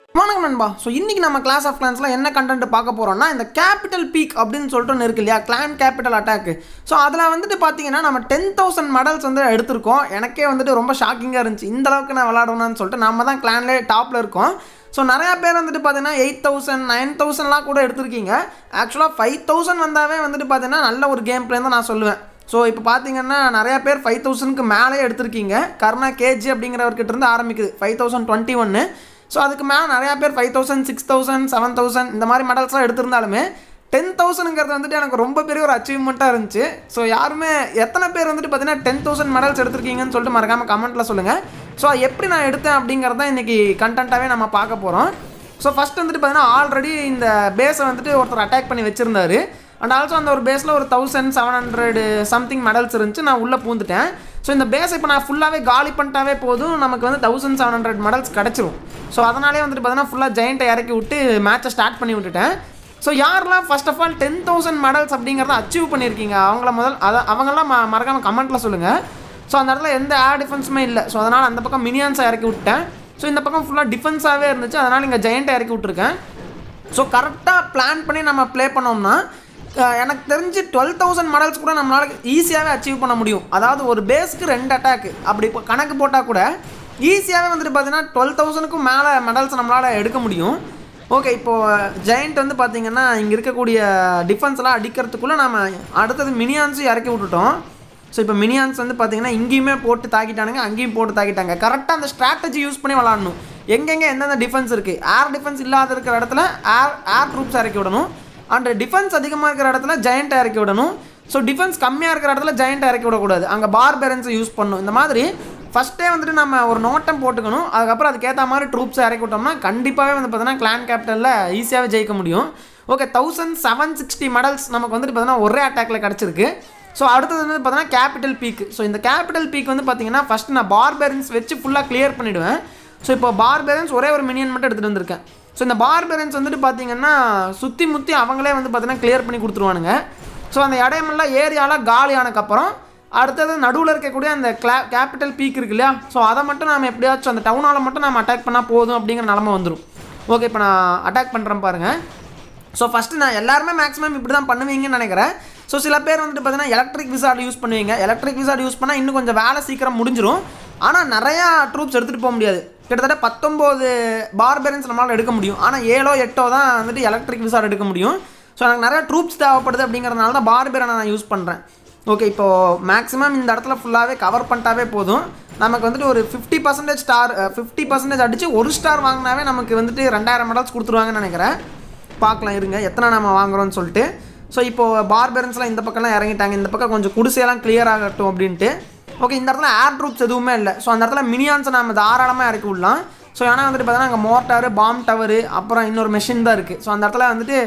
வணக்கம் நண்பா ஸோ இன்றைக்கி நம்ம கிளாஸ் ஆஃப் கிளான்ஸில் என்ன கண்டென்ட் பார்க்க போகிறோம்னா இந்த கேபிட்டல் பீக் அப்படின்னு சொல்லிட்டு ஒன்று இருக்கு இல்லையா கிளான் கேபிட்டல் அட்டாக் ஸோ அதில் வந்துட்டு பார்த்தீங்கன்னா நம்ம டென் தௌசண்ட் மெடல்ஸ் வந்து எடுத்திருக்கோம் எனக்கே வந்துட்டு ரொம்ப ஷாக்கிங்காக இருந்துச்சு இந்த அளவுக்கு நான் விளாடணும்னு சொல்லிட்டு நம்ம தான் கிளான்லேயே டாப்பில் இருக்கோம் ஸோ நிறையா பேர் வந்துட்டு பார்த்தீங்கன்னா எயிட் தௌசண்ட் நைன் தௌசண்ட்லாம் கூட எடுத்திருக்கீங்க ஆக்சுவலாக ஃபைவ் தௌசண்ட் வந்தாவே வந்துட்டு பார்த்தீங்கன்னா நல்ல ஒரு கேம் பிளே தான் நான் சொல்லுவேன் ஸோ இப்போ பார்த்தீங்கன்னா நிறையா பேர் ஃபைவ் தௌசண்ட்க்கு மேலே எடுத்திருக்கீங்க கர்ணா கேஜி அப்படிங்கிறவர்கிட்ட இருந்து ஆரம்பிக்குது ஃபைவ் தௌசண்ட் டுவெண்ட்டி ஒன்று ஸோ அதுக்கு மேலே நிறையா பேர் five thousand six thousand seven thousand இந்த மாதிரி மெடல்ஸ்லாம் எடுத்திருந்தாலுமே டென் தௌசண்ட்ங்கிறது வந்துட்டு எனக்கு ரொம்ப பெரிய ஒரு அச்சீவ்மெண்ட்டாக இருந்துச்சு ஸோ யாருமே எத்தனை பேர் வந்துட்டு பார்த்தீங்கன்னா டென் தௌசண்ட் மெடல்ஸ் எடுத்திருக்கீங்கன்னு சொல்லிட்டு மறக்காமல் கமெண்ட்டில் சொல்லுங்கள் ஸோ எப்படி நான் எடுத்தேன் அப்படிங்கிறத இன்றைக்கி கண்டென்ட்டாகவே நம்ம பார்க்க போகிறோம் ஸோ ஃபஸ்ட் வந்துட்டு பார்த்தீங்கன்னா ஆல்ரெடி இந்த பேஸை வந்துட்டு ஒருத்தர் அட்டாக் பண்ணி வச்சுருந்தாரு அண்ட் ஆல்சோ அந்த ஒரு பேஸில் ஒரு thousand seven hundred something medals இருந்துச்சு நான் உள்ளே பூந்துட்டேன் ஸோ இந்த பேஸ் இப்போ நான் ஃபுல்லாகவே காலி பண்ணிட்டாவே போதும் நமக்கு வந்து தௌசண்ட் செவன் ஹண்ட்ரட் மெடல்ஸ் கிடச்சிரும் ஸோ அதனாலே வந்துட்டு பார்த்தீங்கன்னா ஃபுல்லாக ஜெயிண்ட்டை இறக்கி விட்டு மேட்சை ஸ்டார்ட் பண்ணி விட்டுட்டேன் ஸோ யாரெல்லாம் first of all ten thousand medals அப்படிங்கிறத அச்சீவ் பண்ணியிருக்கீங்க அவங்கள முதல் அதை அவங்கெல்லாம் ம மறக்காமல் கமெண்ட்டில் சொல்லுங்கள் ஸோ அந்த இடத்துல எந்த ஏர் டிஃபென்ஸுமே இல்லை ஸோ அதனால் அந்த பக்கம் மினியான்ஸை இறக்கி விட்டேன் ஸோ இந்த பக்கம் ஃபுல்லாக டிஃபென்ஸாகவே இருந்துச்சு அதனால் இங்கே ஜெயிண்ட்டை இறக்கி விட்ருக்கேன் ஸோ கரெக்டாக பிளான் பண்ணி நம்ம ப்ளே பண்ணோம்னா அஹ், எனக்கு தெரிஞ்சு டுவெல் தௌசண்ட் மெடல்ஸ் கூட நம்மளால் ஈஸியாகவே அச்சீவ் பண்ண முடியும் அதாவது ஒரு பேஸ்க்கு ரெண்டு அட்டாக்கு அப்படி இப்போ கணக்கு போட்டால் கூட ஈஸியாகவே வந்துட்டு பார்த்தீங்கன்னா டுவெல் தௌசண்ட்க்கும் மேலே மெடல்ஸ் நம்மளால் எடுக்க முடியும் ஓகே இப்போது ஜெயண்ட் வந்து பார்த்தீங்கன்னா இங்கே இருக்கக்கூடிய டிஃபென்ஸ்லாம் அடிக்கிறதுக்குள்ளே நம்ம அடுத்தது மினியான்ஸும் இறக்கி விட்டுட்டோம் ஸோ இப்போ மினியான்ஸ் வந்து பார்த்தீங்கன்னா இங்கேயுமே போட்டு தாக்கிட்டானுங்க அங்கேயும் போட்டு தாக்கிட்டாங்க கரெக்டாக அந்த ஸ்ட்ராட்டஜி யூஸ் பண்ணி விளாடணும் எங்கெங்கே எந்தெந்த டிஃபென்ஸ் இருக்குது ஏர் டிஃபென்ஸ் இல்லாத இருக்கிற இடத்துல ஏர் ஏர் ட்ரூப்ஸ் இறக்கி விடணும் அண்ட் டிஃபென்ஸ் அதிகமாக இருக்கிற இடத்துல ஜெயண்ட் இறக்கி விடணும் ஸோ டிஃபென்ஸ் கம்மியாக இருக்கிற இடத்துல ஜெயண்ட் இறக்கி விடக்கூடாது அங்கே பார் பேரன்ஸை யூஸ் பண்ணணும் இந்த மாதிரி ஃபஸ்ட்டே வந்துட்டு நம்ம ஒரு நோட்டம் போட்டுக்கணும் அதுக்கப்புறம் அதுக்கேற்ற மாதிரி ட்ரூப்ஸை இறக்கி விட்டோம்னா கண்டிப்பாகவே வந்து பார்த்தீங்கன்னா கிளான் கேபிட்டலில் ஈஸியாகவே ஜெயிக்க முடியும் okay thousand seven sixty medals நமக்கு வந்துட்டு பார்த்தீங்கன்னா ஒரே அட்டாக்ல கிடச்சிருக்கு ஸோ அடுத்தது வந்து பார்த்தீங்கன்னா கேபிட்டல் பீக் ஸோ இந்த கேபிட்டல் பீக் வந்து பார்த்தீங்கன்னா ஃபஸ்ட் நான் பார்பெரன்ஸ் வச்சு ஃபுல்லாக கிளியர் பண்ணிவிடுவேன் ஸோ இப்போ பார்பெரன்ஸ் ஒரே ஒரு மினியன் மட்டும் எடுத்துகிட்டு வந்திருக்கேன் ஸோ இந்த பார்பெரன்ஸ் வந்துட்டு பார்த்தீங்கன்னா சுற்றி முற்றி அவங்களே வந்து பார்த்தீங்கன்னா கிளியர் பண்ணி கொடுத்துருவானுங்க ஸோ அந்த இடமெல்லாம் ஏரியாவில் காலி ஆனதுக்கப்புறம் அடுத்தது நடுவில் இருக்கக்கூடிய அந்த கிளா கேபிட்டல் பீக் இருக்கு இல்லையா ஸோ அதை மட்டும் நம்ம எப்படியாச்சும் அந்த டவுனால் மட்டும் நம்ம அட்டாக் பண்ணால் போதும் அப்படிங்கிற நிலமை வந்துடும் ஓகே இப்போ நான் அட்டாக் பண்ணுறேன் பாருங்கள் ஸோ ஃபஸ்ட்டு நான் எல்லாருமே மேக்ஸிமம் இப்படி தான் பண்ணுவீங்கன்னு நினைக்கிறேன் ஸோ சில பேர் வந்துட்டு பார்த்தீங்கன்னா எலக்ட்ரிக் விசார்டு யூஸ் பண்ணுவீங்க எலக்ட்ரிக் விசார்டு யூஸ் பண்ணால் இன்னும் கொஞ்சம் வேலை சீக்கிரம் முடிஞ்சிரும் ஆனால் நிறையா ட்ரூப்ஸ் எடுத்துகிட்டு போக முடியாது கிட்டத்தட்ட பத்தொம்போது பார்பெரன்ஸ் நம்மளால் எடுக்க முடியும் ஆனால் ஏழோ எட்டோ தான் வந்துட்டு எலக்ட்ரிக் விசார்டு எடுக்க முடியும் ஸோ எனக்கு நிறைய ட்ரூப்ஸ் தேவைப்படுது அப்படிங்கிறதுனால தான் பார்பெரனை நான் யூஸ் பண்ணுறேன் ஓகே இப்போது மேக்ஸிமம் இந்த இடத்துல ஃபுல்லாகவே கவர் பண்ணிட்டாவே போதும் நமக்கு வந்துட்டு ஒரு fifty percentage star fifty percentage அடித்து ஒரு ஸ்டார் வாங்கினாவே நமக்கு வந்துட்டு ரெண்டாயிரம் மெடல்ஸ் கொடுத்துருவாங்கன்னு நினைக்கிறேன் பார்க்கலாம் இருங்க எத்தனை நம்ம வாங்குறோம்னு சொல்லிட்டு ஸோ இப்போது பார்பெரன்ஸ்லாம் இந்த பக்கம்லாம் இறங்கிட்டாங்க இந்த பக்கம் கொஞ்சம் குடிசையெல்லாம் கிளியர் ஆகட்டும் அப்படின்ட்டு ஓகே இந்த இடத்துல ஏர் ட்ரூப்ஸ் எதுவுமே இல்லை ஸோ அந்த இடத்துல மினியான்ஸை நம்ம தாராளமாக இறக்கி விடலாம் ஸோ ஏன்னா வந்துட்டு பார்த்தீங்கன்னா அங்கே மோட்டாரு பாம் டவரு அப்புறம் இன்னொரு மெஷின் தான் இருக்குது ஸோ அந்த இடத்துல வந்துட்டு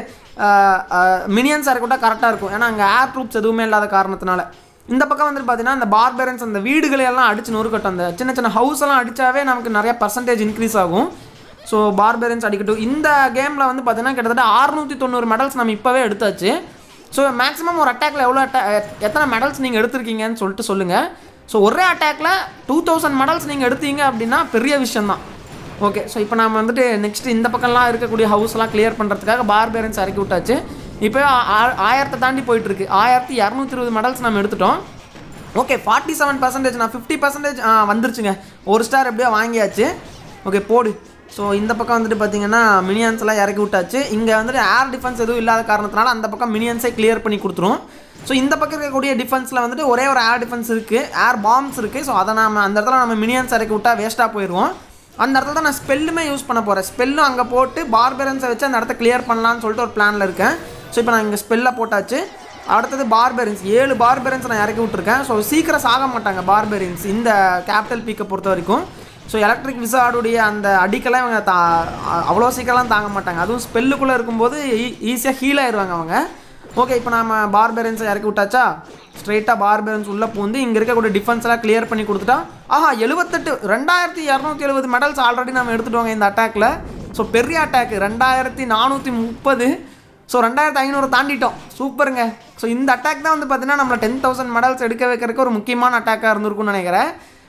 மினியன்ஸ் இறக்கி விட்டால் கரெக்டாக இருக்கும் ஏன்னா அங்கே ஏர் ட்ரூப்ஸ் எதுவுமே இல்லாத காரணத்தினால இந்த பக்கம் வந்துட்டு பார்த்தீங்கன்னா இந்த பார்பெரன்ஸ் அந்த வீடுகளை எல்லாம் அடிச்சு நொறுக்கட்டும் அந்த சின்ன சின்ன ஹவுஸ் எல்லாம் அடித்தாவே நமக்கு நிறைய பர்சன்டேஜ் இன்க்ரீஸ் ஆகும் ஸோ பார்பெரன்ஸ் அடிக்கட்டும் இந்த கேமில் வந்து பார்த்தீங்கன்னா கிட்டத்தட்ட அறுநூற்றி தொண்ணூறு மெடல்ஸ் நம்ம இப்போவே எடுத்தாச்சு ஸோ மேக்ஸிமம் ஒரு அட்டாக்ல எவ்வளோ அட்டா எத்தனை மெடல்ஸ் நீங்கள் எடுத்திருக்கீங்கன்னு சொல்லிட்டு சொல்லுங்கள் ஸோ ஒரே அட்டாக்ல டூ தௌசண்ட் மெடல்ஸ் நீங்கள் எடுத்தீங்க அப்படின்னா பெரிய விஷயம்தான் ஓகே ஸோ இப்போ நம்ம வந்துட்டு நெக்ஸ்ட் இந்த பக்கம்லாம் இருக்கக்கூடிய ஹவுஸ்லாம் கிளியர் பண்ணுறதுக்காக பார்பேரன்ஸ் இறக்கி விட்டாச்சு இப்போ ஆ- ஆயிரத்தை தாண்டி போயிட்டுருக்கு ஆயிரத்தி இரநூத்தி இருபது மெடல்ஸ் நம்ம எடுத்துட்டோம் ஓகே ஃபார்ட்டி செவன் பர்சன்டேஜ் நான் ஃபிஃப்டி பர்சன்டேஜ் வந்துருச்சுங்க ஒரு ஸ்டார் எப்படியோ வாங்கியாச்சு ஓகே போடு ஸோ இந்த பக்கம் வந்துட்டு பார்த்தீங்கன்னா மினியன்ஸ் எல்லாம் இறக்கி விட்டாச்சு இங்கே வந்துட்டு ஏர் டிஃபென்ஸ் எதுவும் இல்லாத காரணத்தினால அந்த பக்கம் மினியன்ஸே கிளியர் பண்ணி கொடுத்துரும் ஸோ இந்த பக்கம் இருக்கக்கூடிய டிஃபென்ஸில் வந்துட்டு ஒரே ஒரு ஏர் டிஃபென்ஸ் இருக்குது ஏர் பாம்ஸ் இருக்குது ஸோ அதை நம்ம அந்த இடத்துல நம்ம மினியன்ஸ் இறக்கி விட்டால் வேஸ்ட்டாக போயிடுவோம் அந்த இடத்துல தான் நான் ஸ்பெல்லுமே யூஸ் பண்ண போகிறேன் ஸ்பெல்லும் அங்கே போட்டு பார்பெரன்ஸை வச்சு அந்த இடத்த கிளியர் பண்ணலாம்னு சொல்லிட்டு ஒரு பிளானில் இருக்கேன் ஸோ இப்போ நான் இங்கே ஸ்பெல்லை போட்டாச்சு அடுத்தது பார்பெரின்ஸ் ஏழு பார்பெரின்ஸ் நான் இறக்கி விட்ருக்கேன் ஸோ சீக்கிரம் சாக மாட்டாங்க பார்பெரின்ஸ் இந்த கேபிட்டல் பீக்கை பொறுத்த வரைக்கும் ஸோ எலக்ட்ரிக் விசார்டுடைய அந்த அடிக்கெல்லாம் இவங்க தா அ- அவ்வளோ சீக்கிரம்லாம் தாங்க மாட்டாங்க அதுவும் ஸ்பெல்லுக்குள்ளே இருக்கும்போது ஈஸியாக ஹீல் ஆயிடுவாங்க அவங்க ஓகே இப்போ நம்ம பார்பெரன்ஸை இறக்கி விட்டாச்சா ஸ்ட்ரைட்டாக பார்பெரன்ஸ் உள்ளே பூந்து இங்கே இருக்கக்கூடிய டிஃபென்ஸ் எல்லாம் கிளியர் பண்ணி கொடுத்துட்டா ஆஹா எழுபத்தெட்டு ரெண்டாயிரத்தி இரநூத்தி எழுபது மெடல்ஸ் ஆல்ரெடி நம்ம எடுத்துட்டோங்க இந்த அட்டாக்ல ஸோ பெரிய அட்டாக் ரெண்டாயிரத்தி நானூற்றி முப்பது ஸோ ரெண்டாயிரத்தி ஐநூறு தாண்டிட்டோம் சூப்பருங்க ஸோ இந்த அட்டாக் தான் வந்து பார்த்தீங்கன்னா நம்மளை டென் தௌசண்ட் மெடல்ஸ் எடுக்க வைக்கிறதுக்கு ஒரு முக்கியமான அட்டாக்காக இருந்திருக்கும்னு நினைக்கிறேன்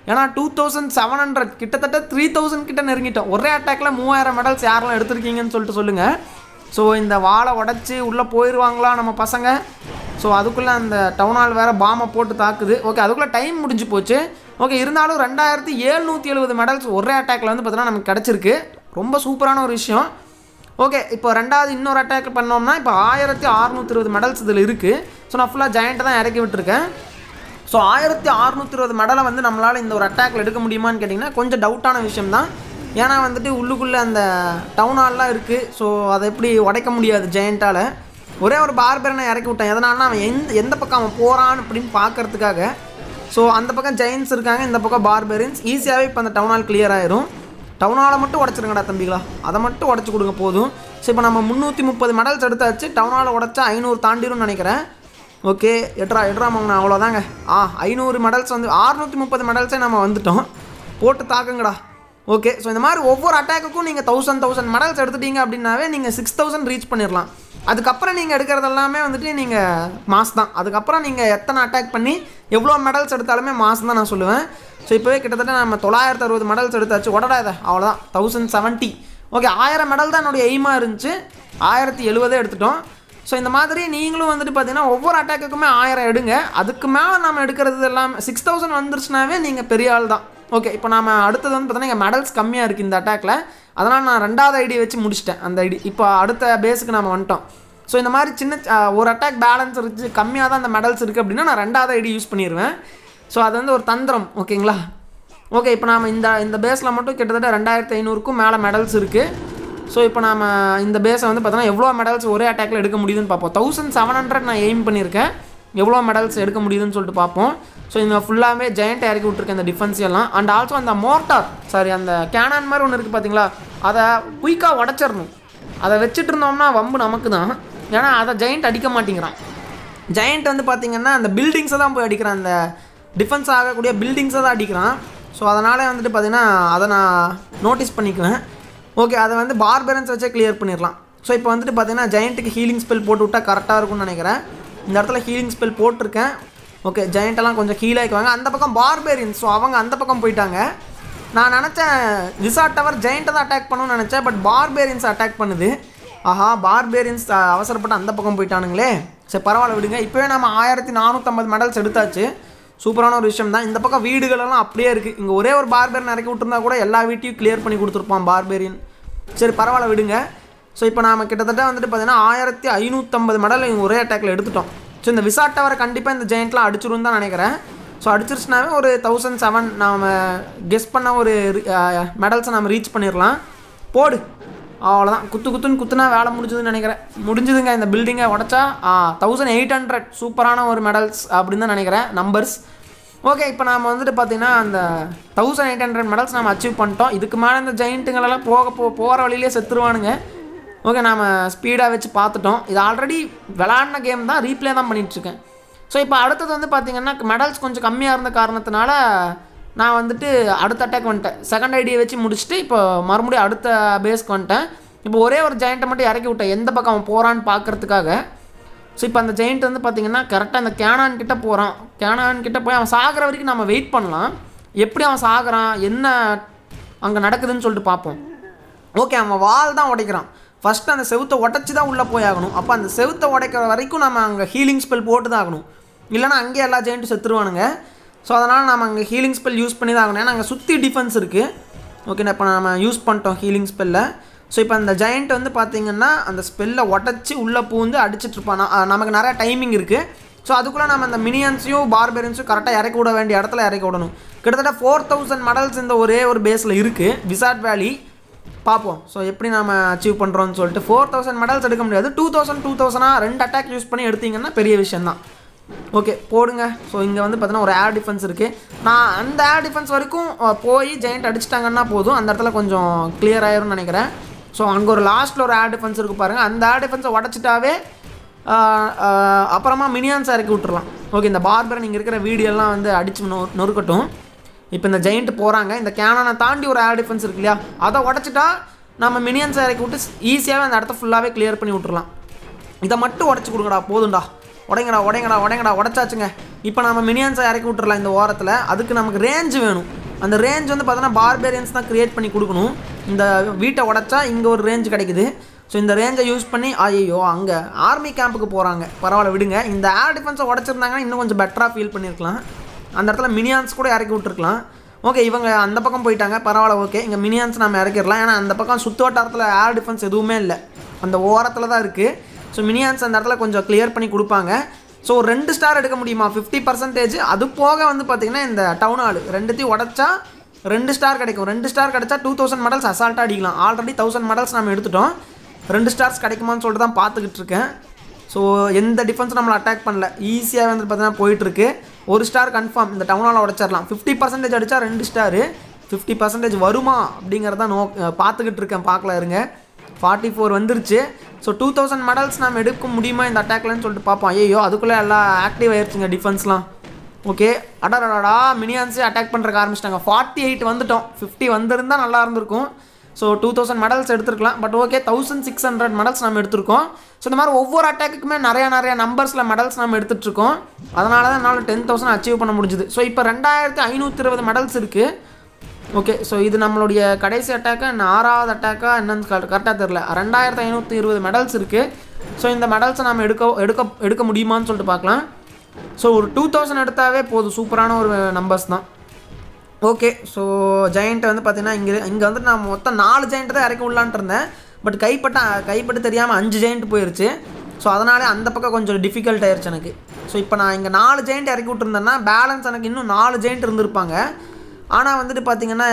ஏன்னா டூ தௌசண்ட் செவன் ஹண்ட்ரட் கிட்டத்தட்ட த்ரீ தௌசண்ட் கிட்ட நெருங்கிட்டோம் ஒரே அட்டாக்கில் மூவாயிரம் மெடல்ஸ் யாரெல்லாம் எடுத்திருக்கீங்கன்னு சொல்லிட்டு சொல்லுங்கள் ஸோ இந்த வாழை உடச்சி உள்ளே போயிடுவாங்களா நம்ம பசங்க ஸோ அதுக்குள்ளே அந்த டவுன் ஹால் வேறு பாமை போட்டு தாக்குது ஓகே அதுக்குள்ளே டைம் முடிஞ்சு போச்சு ஓகே இருந்தாலும் ரெண்டாயிரத்தி எழுநூற்றி எழுபது மெடல்ஸ் ஒரே அட்டாக்ல வந்து பார்த்தீங்கன்னா நமக்கு கிடச்சிருக்கு ரொம்ப சூப்பரான ஒரு விஷயம் ஓகே இப்போ ரெண்டாவது இன்னொரு அட்டாக் பண்ணோம்னா இப்போ ஆயிரத்தி அறுநூற்றி இருபது மெடல்ஸ் இதில் இருக்குது ஸோ நான் ஃபுல்லாக ஜெயண்ட்டை தான் இறக்கி விட்டுருக்கேன் ஸோ ஆயிரத்தி அறுநூற்றி இருபது மெடலை வந்து நம்மளால் இந்த ஒரு அட்டாக்ல எடுக்க முடியுமான்னு கேட்டிங்கன்னா கொஞ்சம் டவுட்டான விஷயம் தான் ஏன்னா வந்துட்டு உள்ளுக்குள்ளே அந்த டவுன் ஹால்லாம் இருக்குது ஸோ அதை எப்படி உடைக்க முடியாது ஜெயண்ட்டால் ஒரே ஒரு பார்பரனை இறக்கி விட்டேன் எதனாலனா அவன் எந்த எந்த பக்கம் அவன் போகிறான் அப்படின்னு பார்க்கறதுக்காக ஸோ அந்த பக்கம் ஜெயின்ஸ் இருக்காங்க இந்த பக்கம் பார்பெரியன்ஸ் ஈஸியாகவே இப்போ அந்த டவுன் ஹால் கிளியர் ஆயிரும் டவுன் ஹாலை மட்டும் உடச்சிருங்கடா தம்பிகளா அதை மட்டும் உடச்சி கொடுங்க போதும் ஸோ இப்போ நம்ம முந்நூற்றி முப்பது மெடல்ஸ் எடுத்தாச்சு டவுன் ஹாலை உடச்சா ஐநூறு தாண்டிரும்னு நினைக்கிறேன் ஓகே எட்ரா எட்ரா மங்கண்ணா அவ்வளோதாங்க ஆ ஐநூறு மெடல்ஸ் வந்து ஆறுநூற்றி முப்பது மெடல்ஸே நம்ம வந்துட்டோம் போட்டு தாக்குங்கடா ஓகே ஸோ இந்த மாதிரி ஒவ்வொரு அட்டாக்குக்கும் நீங்கள் தௌசண்ட் தௌசண்ட் மெடல்ஸ் எடுத்துட்டீங்க அப்படின்னாவே நீங்கள் சிக்ஸ் தௌசண்ட் ரீச் பண்ணிடலாம் அதுக்கப்புறம் நீங்கள் எடுக்கிறது எல்லாமே வந்துட்டு நீங்கள் மாஸ் தான் அதுக்கப்புறம் நீங்கள் எத்தனை அட்டாக் பண்ணி எவ்வளோ மெடல்ஸ் எடுத்தாலுமே மாஸ் தான் நான் சொல்லுவேன் ஸோ இப்போவே கிட்டத்தட்ட நம்ம தொள்ளாயிரத்து அறுபது மெடல்ஸ் எடுத்தாச்சு உடடா இதை அவ்வளோதான் தௌசண்ட் செவன்ட்டி ஓகே ஆயிரம் மெடல் தான் என்னுடைய எய்மாக இருந்துச்சு ஆயிரத்தி எழுபதே எடுத்துட்டோம் ஸோ இந்த மாதிரி நீங்களும் வந்துட்டு பார்த்தீங்கன்னா ஒவ்வொரு அட்டாக்குக்குமே ஆயிரம் எடுங்க அதுக்கு மேலே நம்ம எடுக்கிறது எல்லாம் சிக்ஸ் தௌசண்ட் வந்துருச்சுனாவே நீங்கள் பெரிய ஆள் தான் ஓகே இப்போ நாம அடுத்தது வந்து பார்த்தீங்கன்னா இங்கே மெடல்ஸ் கம்மியாக இருக்குது இந்த அட்டாக்ல அதனால் நான் ரெண்டாவது ஐடி வச்சு முடிச்சிட்டேன் அந்த ஐடி இப்போ அடுத்த பேஸுக்கு நம்ம வந்துட்டோம் ஸோ இந்த மாதிரி சின்ன அஹ், ஒரு அட்டாக் பேலன்ஸ் இருந்துச்சு கம்மியாக தான் அந்த மெடல்ஸ் இருக்குது அப்படின்னா நான் ரெண்டாவது ஐடி யூஸ் பண்ணிடுவேன் ஸோ அது வந்து ஒரு தந்திரம் ஓகேங்களா ஓகே இப்போ நாம் இந்த இந்த பேஸில் மட்டும் கிட்டத்தட்ட ரெண்டாயிரத்தி ஐநூறுக்கும் மேலே மெடல்ஸ் இருக்குது ஸோ இப்போ நாம இந்த பேஸை வந்து பார்த்தோன்னா எவ்வளோ மெடல்ஸ் ஒரே அட்டாக்ல எடுக்க முடியுதுன்னு பார்ப்போம் தௌசண்ட் செவன் ஹண்ட்ரட் நான் எய்ம் பண்ணியிருக்கேன் எவ்வளோ மெடல்ஸ் எடுக்க முடியுதுன்னு சொல்லிட்டு பார்ப்போம் ஸோ இந்த ஃபுல்லாகவே ஜெயண்ட் இறக்கி விட்ருக்கேன் இந்த டிஃபென்ஸ் எல்லாம் அண்ட் ஆல்சோ அந்த மோட்டார் சாரி அந்த கேனான் மாதிரி ஒன்று இருக்குது பார்த்தீங்களா அதை குயிக்காக உடச்சிடணும் அதை வச்சுட்டு இருந்தோம்னா வம்பு நமக்கு தான் ஏன்னா அதை ஜெயண்ட் அடிக்க மாட்டேங்கிறான் ஜெயண்ட் வந்து பார்த்தீங்கன்னா அந்த பில்டிங்ஸை தான் போய் அடிக்கிறான் அந்த டிஃபென்ஸ் ஆகக்கூடிய பில்டிங்ஸை தான் அடிக்கிறான் ஸோ அதனால் வந்துட்டு பார்த்தீங்கன்னா அதை நான் நோட்டீஸ் பண்ணிக்குவேன் ஓகே அதை வந்து பார்பரன்ஸ் வச்சே கிளியர் பண்ணிடலாம் ஸோ இப்போ வந்துட்டு பார்த்தீங்கன்னா ஜெயண்ட்டுக்கு ஹீலிங் ஸ்பெல் போட்டு விட்டா கரெக்டாக இருக்கும்னு நினைக்கிறேன் இந்த இடத்துல ஹீலிங் ஸ்பெல் போட்டிருக்கேன் ஓகே ஜெயண்ட்டெல்லாம் கொஞ்சம் ஹீல் ஆகிக்குவாங்க அந்த பக்கம் பார்பேரியன்ஸ் ஸோ அவங்க அந்த பக்கம் போயிட்டாங்க நான் நினச்சேன் விசாட் டவர் ஜெயண்ட்டை தான் அட்டாக் பண்ணணும்னு நினச்சேன் பட் பார்பேரியன்ஸ் அட்டாக் பண்ணுது ஆஹா பார்பேரியன்ஸ் அவசரப்பட்டு அந்த பக்கம் போயிட்டானுங்களே சரி பரவாயில்ல விடுங்க இப்போவே நம்ம ஆயிரத்தி நானூற்றம்பது மெடல்ஸ் எடுத்தாச்சு சூப்பரான ஒரு விஷயம் தான் இந்த பக்கம் வீடுகளெல்லாம் அப்படியே இருக்குது இங்கே ஒரே ஒரு பார்பேரியன் இறக்கி விட்டுருந்தா கூட எல்லா வீட்டையும் கிளியர் பண்ணி கொடுத்துருப்பான் பார்பேரியன் சரி பரவாயில்ல விடுங்க ஸோ இப்போ நாம கிட்டத்தட்ட வந்துட்டு பார்த்தீங்கன்னா ஆயிரத்தி ஐநூற்றம்பது மெடல் இவங்க ஒரே அட்டாக்ல எடுத்துட்டோம் ஸோ இந்த விசாட் டவரை கண்டிப்பாக இந்த ஜெயண்ட்லாம் அடிச்சிரும் தான் நினைக்கிறேன் ஸோ அடிச்சிருச்சுனாவே ஒரு தௌசண்ட் செவன் நாம் கெஸ் பண்ண ஒரு மெடல்ஸை நம்ம ரீச் பண்ணிடலாம் போடு அவ்வளோதான் குத்து குத்துன்னு குத்துனா வேலை முடிஞ்சதுன்னு நினைக்கிறேன் முடிஞ்சதுங்க இந்த பில்டிங்கை உடச்சா தௌசண்ட் எயிட் ஹண்ட்ரட் சூப்பரான ஒரு மெடல்ஸ் அப்படின்னு தான் நினைக்கிறேன் நம்பர்ஸ் ஓகே இப்போ நாம் வந்துட்டு பார்த்தீங்கன்னா அந்த தௌசண்ட் எயிட் ஹண்ட்ரட் மெடல்ஸ் நம்ம அச்சீவ் பண்ணிட்டோம் இதுக்கு மேலே இந்த ஜெயிண்ட்டுங்களெல்லாம் போக போ போகிற வழியிலே செத்துருவானுங்க ஓகே நாம் ஸ்பீடாக வச்சு பார்த்துட்டோம் இது ஆல்ரெடி விளாடின கேம் தான் ரீப்ளே தான் பண்ணிகிட்ருக்கேன் ஸோ இப்போ அடுத்தது வந்து பார்த்தீங்கன்னா மெடல்ஸ் கொஞ்சம் கம்மியாக இருந்த காரணத்தினால நான் வந்துட்டு அடுத்த அட்டாக் வந்துட்டேன் செகண்ட் ஐடியை வச்சு முடிச்சுட்டு இப்போ மறுபடியும் அடுத்த பேஸ்க்கு வந்துட்டேன் இப்போ ஒரே ஒரு ஜெயிண்ட்டை மட்டும் இறக்கி விட்டேன் எந்த பக்கம் அவன் போகிறான்னு பார்க்கறதுக்காக ஸோ இப்போ அந்த ஜெயிண்ட் வந்து பார்த்தீங்கன்னா கரெக்டாக அந்த கேனான் கிட்ட போகிறான் கேனான் கிட்ட போய் அவன் சாகிற வரைக்கும் நம்ம வெயிட் பண்ணலாம் எப்படி அவன் சாகுறான் என்ன அங்கே நடக்குதுன்னு சொல்லிட்டு பார்ப்போம் ஓகே அவன் வால் தான் உடைக்கிறான் ஃபஸ்ட்டு அந்த செவுத்தை உடச்சி தான் உள்ளே போய் ஆகணும் அப்போ அந்த செவுத்தை உடைக்கிற வரைக்கும் நம்ம அங்கே ஹீலிங் ஸ்பெல் போட்டு தான் ஆகணும் இல்லைனா அங்கேயே எல்லா ஜெயிண்ட்டும் செத்துருவானுங்க ஸோ அதனால் நம்ம அங்கே ஹீலிங் ஸ்பெல் யூஸ் பண்ணி தான் ஆகணும் ஏன்னா அங்கே சுற்றி டிஃபென்ஸ் இருக்குது ஓகே இப்போ நம்ம யூஸ் பண்ணிட்டோம் ஹீலிங் ஸ்பெல்ல ஸோ இப்போ அந்த ஜெயண்ட் வந்து பார்த்தீங்கன்னா அந்த ஸ்பெல்லை உடச்சி உள்ளே பூந்து அடிச்சிட்டு இருப்பான் நா- அஹ் நமக்கு நிறைய டைமிங் இருக்குது ஸோ அதுக்குள்ளே நம்ம அந்த மினியன்ஸையும் பார்பெரியன்ஸையும் கரெக்டாக இறக்கி விட வேண்டிய இடத்துல இறக்கி விடணும் கிட்டத்தட்ட ஃபோர் தௌசண்ட் மெடல்ஸ் இந்த ஒரே ஒரு பேஸில் இருக்குது விசாட் வேலி பார்ப்போம் ஸோ எப்படி நாம அச்சீவ் பண்ணுறோம்னு சொல்லிட்டு ஃபோர் தௌசண்ட் மெடல்ஸ் எடுக்க முடியாது டூ தௌசண்ட் டூ தௌசண்டாக ரெண்டு அட்டாக் யூஸ் பண்ணி எடுத்தீங்கன்னா பெரிய விஷயம் தான் ஓகே போடுங்க ஸோ இங்கே வந்து பார்த்தீங்கன்னா ஒரு ஏர் டிஃபென்ஸ் இருக்குது நான் அந்த ஏர் டிஃபென்ஸ் வரைக்கும் அஹ், போய் ஜெயிண்ட் அடிச்சிட்டாங்கன்னா போதும் அந்த இடத்துல கொஞ்சம் கிளியர் ஆயிரும்னு நினைக்கிறேன் ஸோ அங்கே ஒரு லாஸ்ட்டில் ஒரு ஏர் டிஃபென்ஸ் இருக்குது பாருங்கள் அந்த ஏர் டிஃபென்ஸை உடச்சிட்டாவே ஆஹ், ஆஹ், அப்புறமா மினியான்ஸ் இறக்கி விட்டுறலாம் ஓகே இந்த பார்பர் நீங்கள் இருக்கிற வீடியோலாம் வந்து அடிச்சு நொ நொறுக்கட்டும் இப்போ இந்த ஜெயிண்ட் போகிறாங்க இந்த கேனானை தாண்டி ஒரு ஏர் டிஃபென்ஸ் இருக்கு இல்லையா அதை உடச்சிட்டா நம்ம மினியன்ஸ் இறக்கி விட்டு ஈஸியாகவே அந்த இடத்த ஃபுல்லாகவே கிளியர் பண்ணி விட்டுறலாம் இதை மட்டும் உடச்சி கொடுங்கடா போதும்டா உடைங்கடா உடைங்கடா உடைங்கடா உடச்சாச்சுங்க இப்போ நம்ம மினியன்ஸை இறக்கி விட்டுறலாம் இந்த ஓரத்தில் அதுக்கு நமக்கு ரேஞ்ச் வேணும் அந்த ரேஞ்ச் வந்து பார்த்தோன்னா பார்பேரியன்ஸ் தான் க்ரியேட் பண்ணி கொடுக்கணும் இந்த வீட்டை உடச்சா இங்கே ஒரு ரேஞ்ச் கிடைக்குது ஸோ இந்த ரேஞ்சை யூஸ் பண்ணி ஐயோ அங்கே ஆர்மி கேம்புக்கு போகிறாங்க பரவாயில்ல விடுங்க இந்த ஏர் டிஃபென்ஸை உடச்சிருந்தாங்கன்னா இன்னும் கொஞ்சம் பெட்டராக ஃபீல் பண்ணியிருக்கலாம் அந்த இடத்துல மினியான்ஸ் கூட இறக்கி விட்டுருக்கலாம் ஓகே இவங்க அந்த பக்கம் போயிட்டாங்க பரவாயில்ல ஓகே இங்கே மினியான்ஸ் நம்ம இறக்கிடலாம் ஏன்னா அந்த பக்கம் சுற்று வட்டாரத்தில் ஏர் டிஃபென்ஸ் எதுவுமே இல்லை அந்த ஓரத்தில் தான் இருக்குது ஸோ மினியான்ஸ் அந்த இடத்துல கொஞ்சம் கிளியர் பண்ணி கொடுப்பாங்க ஸோ ஒரு ரெண்டு ஸ்டார் எடுக்க முடியுமா ஃபிஃப்டி பர்சன்டேஜ் அது போக வந்து பார்த்திங்கன்னா இந்த டவுன் ஹால் ரெண்டுத்தையும் உடச்சா ரெண்டு ஸ்டார் கிடைக்கும் ரெண்டு ஸ்டார் கிடைச்சா டூ தௌசண்ட் மெடல்ஸ் அசால்ட்டாக அடிக்கலாம் ஆல்ரெடி தௌசண்ட் மெடல்ஸ் நம்ம எடுத்துட்டோம் ரெண்டு ஸ்டார்ஸ் கிடைக்குமான்னு சொல்லிட்டு தான் பார்த்துக்கிட்டு இருக்கேன் ஸோ எந்த டிஃபென்ஸும் நம்மளை அட்டாக் பண்ணல ஈஸியாக வந்து பார்த்தீங்கன்னா போயிட்டுருக்கு ஒரு ஸ்டார் கன்ஃபார்ம் இந்த டவுனால் உடச்சிடலாம் ஃபிஃப்டி பர்சன்டேஜ் அடித்தா ரெண்டு ஸ்டாரு ஃபிஃப்டி பர்சன்டேஜ் வருமா அப்படிங்கிறத நோ பார்த்துக்கிட்டு இருக்கேன் பார்க்கல இருங்க ஃபார்ட்டி ஃபோர் வந்துருச்சு ஸோ டூ தௌசண்ட் மெடல்ஸ் நம்ம எடுக்க முடியுமா இந்த அட்டாக்லன்னு சொல்லிட்டு பார்ப்போம் ஐயோ அதுக்குள்ளே எல்லாம் ஆக்டிவ் ஆயிடுச்சுங்க டிஃபென்ஸ்லாம் ஓகே அடடடா மினியான்ஸே அட்டாக் பண்ணுறக்கு ஆரம்பிச்சிட்டாங்க ஃபார்ட்டி எயிட் வந்துட்டோம் ஃபிஃப்டி வந்திருந்தா நல்லா இருந்திருக்கும் ஸோ டூ தௌசண்ட் மெடல்ஸ் எடுத்துருக்கலாம் but okay thousand six hundred medals நம்ம எடுத்திருக்கோம் ஸோ இந்த மாதிரி ஒவ்வொரு அட்டாக்குக்குமே நிறையா நிறையா நம்பர்ஸில் மெடல்ஸ் நம்ம எடுத்துகிட்ருக்கோம் அதனால தான் என்னால் டென் தௌசண்ட் அச்சீவ் பண்ண முடிஞ்சுது ஸோ இப்போ ரெண்டாயிரத்து ஐநூற்றி இருபது மெடல்ஸ் இருக்குது ஓகே ஸோ இது நம்மளுடைய கடைசி அட்டாக்கா என்ன ஆறாவது அட்டாக்கா என்னன்னு கரெக்டாக தெரில ரெண்டாயிரத்து ஐநூற்றி இருபது மெடல்ஸ் இருக்குது ஸோ இந்த மெடல்ஸை நம்ம எடுக்க எடுக்க எடுக்க முடியுமான்னு சொல்லிட்டு பார்க்கலாம் ஸோ ஒரு டூ தௌசண்ட் எடுத்தாவே போதும் சூப்பரான ஒரு நம்பர்ஸ் தான் ஓகே ஸோ ஜெயண்ட்டை வந்து பார்த்தீங்கன்னா இங்கே இங்கே வந்து நான் மொத்தம் நாலு ஜெயண்ட் தான் இறக்கி விடலான்ட்டு இருந்தேன் பட் கைப்பட்ட கைப்பட்டு தெரியாமல் அஞ்சு ஜெயண்ட் போயிருச்சு ஸோ அதனாலே அந்த பக்கம் கொஞ்சம் டிஃபிகல்ட் ஆயிருச்சு எனக்கு ஸோ இப்போ நான் இங்கே நாலு ஜெயண்ட் இறக்கி விட்டுருந்தேன்னா பேலன்ஸ் எனக்கு இன்னும் நாலு ஜெயண்ட் இருந்திருப்பாங்க ஆனால் வந்துட்டு பார்த்தீங்கன்னா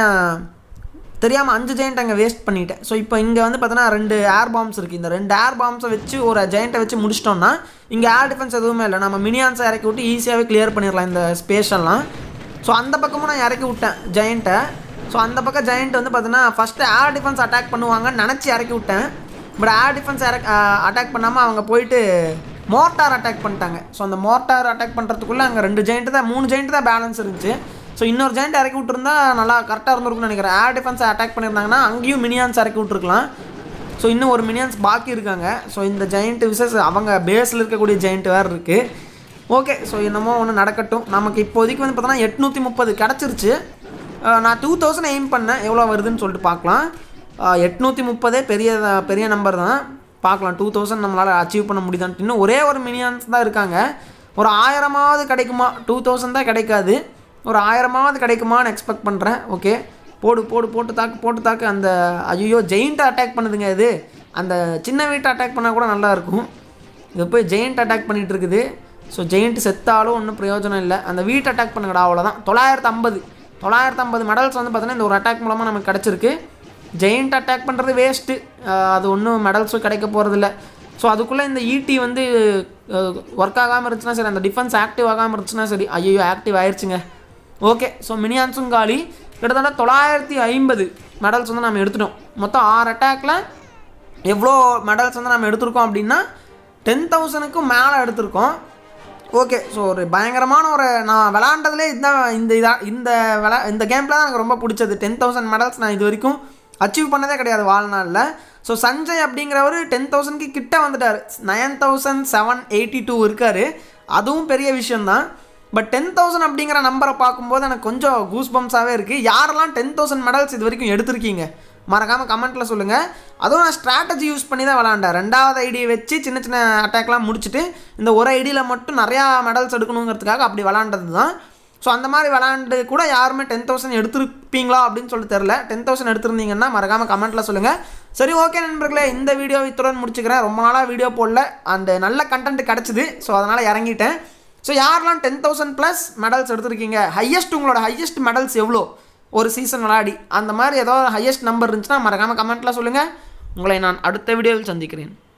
தெரியாமல் அஞ்சு ஜெயண்ட் அங்கே வேஸ்ட் பண்ணிட்டேன் ஸோ இப்போ இங்கே வந்து பார்த்தீங்கன்னா ரெண்டு ஏர் பாம்ஸ் இருக்குது இந்த ரெண்டு ஏர் பாம்ஸை வச்சு ஒரு ஜெயண்ட்டை வச்சு முடிச்சிட்டோம்னா இங்கே ஏர் டிஃபென்ஸ் எதுவுமே இல்லை நம்ம மினியான்ஸை இறக்கி விட்டு ஈஸியாகவே கிளியர் பண்ணிடலாம் இந்த ஸ்பேஷெல்லாம் ஸோ அந்த பக்கமும் நான் இறக்கி விட்டேன் ஜெயண்ட்டை ஸோ அந்த பக்கம் ஜெயண்ட் வந்து பார்த்தீங்கன்னா ஃபஸ்ட்டு ஏர் டிஃபென்ஸ் அட்டாக் பண்ணுவாங்கன்னு நினச்சி இறக்கி விட்டேன் பட் ஏர் டிஃபென்ஸ் இறக் அட்டாக் பண்ணாமல் அவங்க போயிட்டு மோர்ட்டார் அட்டாக் பண்ணிட்டாங்க ஸோ அந்த மோர்ட்டார் அட்டாக் பண்ணுறதுக்குள்ளே அங்கே ரெண்டு ஜெயிண்ட் தான் மூணு ஜெயிண்ட் தான் பேலன்ஸ் இருந்துச்சு ஸோ இன்னொரு ஜெயிண்ட் இறக்கி விட்டுருந்தா நல்லா கரெக்டாக இருந்திருக்கும்னு நினைக்கிறேன் ஏர் டிஃபென்ஸை அட்டாக் பண்ணியிருந்தாங்கன்னா அங்கேயும் மினியான்ஸ் இறக்கி விட்ருக்கலாம் ஸோ இன்னும் ஒரு மினியான்ஸ் பாக்கி இருக்காங்க ஸோ இந்த ஜெயிண்ட் விசஸ் அவங்க பேஸில் இருக்கக்கூடிய ஜெயிண்ட் வேறு இருக்குது ஓகே ஸோ என்னமோ ஒன்று நடக்கட்டும் நமக்கு இப்போதைக்கு வந்து பார்த்தோன்னா எட்நூற்றி முப்பது கிடச்சிருச்சு நான் டூ தௌசண்ட் எய்ம் பண்ணேன் எவ்வளோ வருதுன்னு சொல்லிட்டு பார்க்கலாம் எட்நூற்றி முப்பதே பெரிய பெரிய நம்பர் தான் பார்க்கலாம் டூ தௌசண்ட் நம்மளால் அச்சீவ் பண்ண முடியுதான்ட்டு இன்னும் ஒரே ஒரு மினியான்ஸ் தான் இருக்காங்க ஒரு ஆயிரமாவது கிடைக்குமா டூ தௌசண்ட் தான் கிடைக்காது ஒரு ஆயிரமாவது கிடைக்குமான்னு எக்ஸ்பெக்ட் பண்ணுறேன் ஓகே போடு போடு போட்டு தாக்கு போட்டு தாக்கு அந்த ஐயோ ஜெயிண்ட்டை அட்டாக் பண்ணுதுங்க இது அந்த சின்ன வீட்டை அட்டாக் பண்ணால் கூட நல்லா இருக்கும் இது போய் ஜெயிண்ட் அட்டாக் பண்ணிகிட்டு இருக்குது ஸோ ஜெயிண்ட் செத்தாலும் ஒன்றும் பிரயோஜனம் இல்லை அந்த வீட்டை அட்டாக் பண்ணுங்கடா அவ்வளோதான் தொள்ளாயிரத்து ஐம்பது தொள்ளாயிரத்து ஐம்பது மெடல்ஸ் வந்து பார்த்தீங்கன்னா இந்த ஒரு அட்டாக் மூலமாக நமக்கு கிடச்சிருக்கு ஜெயிண்ட் அட்டாக் பண்ணுறது வேஸ்ட்டு அது ஒன்றும் மெடல்ஸும் கிடைக்க போகிறதில்ல ஸோ அதுக்குள்ளே இந்த ஈடி வந்து ஒர்க் ஆகாமல் இருந்துச்சுன்னா சரி அந்த டிஃபென்ஸ் ஆக்டிவ் ஆகாமல் இருந்துச்சுன்னா சரி ஐயோ ஆக்டிவ் ஆயிடுச்சுங்க ஓகே ஸோ மினியான்ஸும் காலி கிட்டத்தட்ட தொள்ளாயிரத்தி ஐம்பது மெடல்ஸ் வந்து நம்ம எடுத்துட்டோம் மொத்தம் ஆறு அட்டாக்ல எவ்வளோ மெடல்ஸ் வந்து நம்ம எடுத்திருக்கோம் அப்படின்னா டென் தௌசண்ட்க்கும் மேலே எடுத்திருக்கோம் ஓகே ஸோ ஒரு பயங்கரமான ஒரு நான் விளாண்டதுலே இதுதான் இந்த இதா இந்த விளா இந்த கேமில் தான் எனக்கு ரொம்ப பிடிச்சது டென் தௌசண்ட் மெடல்ஸ் நான் இது வரைக்கும் அச்சீவ் பண்ணதே கிடையாது வாழ்நாளில் ஸோ சஞ்சய் அப்படிங்கிறவர் டென் தௌசண்ட்க்கு கிட்ட வந்துட்டார் nine thousand seven eighty two இருக்கார் அதுவும் பெரிய விஷயந்தான் பட் டென் தௌசண்ட் அப்படிங்கிற நம்பரை பார்க்கும்போது எனக்கு கொஞ்சம் கூஸ் பம்ஸாகவே இருக்குது யாரெல்லாம் டென் தௌசண்ட் மெடல்ஸ் இது வரைக்கும் எடுத்திருக்கீங்க மறக்காமல் கமெண்ட்டில் சொல்லுங்கள் அதுவும் நான் ஸ்ட்ராட்டஜி யூஸ் பண்ணி தான் விளாண்டேன் ரெண்டாவது ஐடியை வச்சு சின்ன சின்ன அட்டாக்லாம் முடிச்சுட்டு இந்த ஒரு ஐடியில் மட்டும் நிறையா மெடல்ஸ் எடுக்கணுங்கிறதுக்காக அப்படி விளாண்டது தான் ஸோ அந்த மாதிரி விளாண்டு கூட யாருமே டென் தௌசண்ட் எடுத்திருப்பீங்களா அப்படின்னு சொல்லி தெரில டென் தௌசண்ட் எடுத்திருந்தீங்கன்னா மறக்காமல் கமெண்ட்டில் சொல்லுங்கள் சரி ஓகே நண்பர்களே இந்த வீடியோ இத்துடன் முடிச்சுக்கிறேன் ரொம்ப நாளாக வீடியோ போடல அந்த நல்ல கண்டென்ட் கிடச்சிது ஸோ அதனால் இறங்கிட்டேன் ஸோ யாரெல்லாம் டென் தௌசண்ட் ப்ளஸ் மெடல்ஸ் எடுத்திருக்கீங்க ஹையஸ்ட் உங்களோட ஹையஸ்ட் மெடல்ஸ் எவ்வளோ ஒரு சீசன் விளையாடி அந்த மாதிரி ஏதோ ஹையஸ்ட் நம்பர் இருந்துச்சுன்னா மறக்காமல் கமெண்ட்டில் சொல்லுங்கள் உங்களை நான் அடுத்த வீடியோவில் சந்திக்கிறேன்